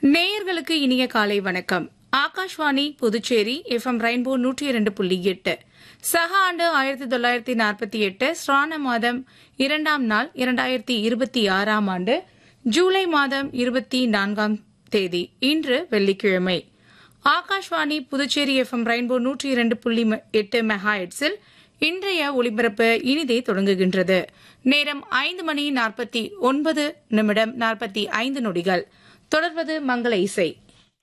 நேயர்களுக்கு இனிய காலை வணக்கம் ஆகாஷ்வாணி புதுச்சேரி எஃப்எம் ரெயின்போ நூற்றி இரண்டு புள்ளி எட்டு சக ஆண்டு ஆயிரத்தி தொள்ளாயிரத்தி நாற்பத்தி எட்டு ஸ்ரான மாதம் இரண்டாம் நாள் இரண்டாயிரத்தி இருபத்தி ஆறாம் ஆண்டு ஜூலை மாதம் இருபத்தி நான்காம் தேதி இன்று வெள்ளிக்கிழமை ஆகாஷ்வாணி புதுச்சேரி எஃப்எம் ரெயின்போ நூற்றி இரண்டு புள்ளி ம- எட்டு மெகாஹெட்ஸில் இன்றைய ஒளிபரப்பு இனிதே தொடங்குகின்றது நேரம் ஐந்து மணி நாற்பத்தி ஒன்பது நிமிடம் நாற்பத்தி ஐந்து நொடிகள் தொடர்வது மங்கள இசை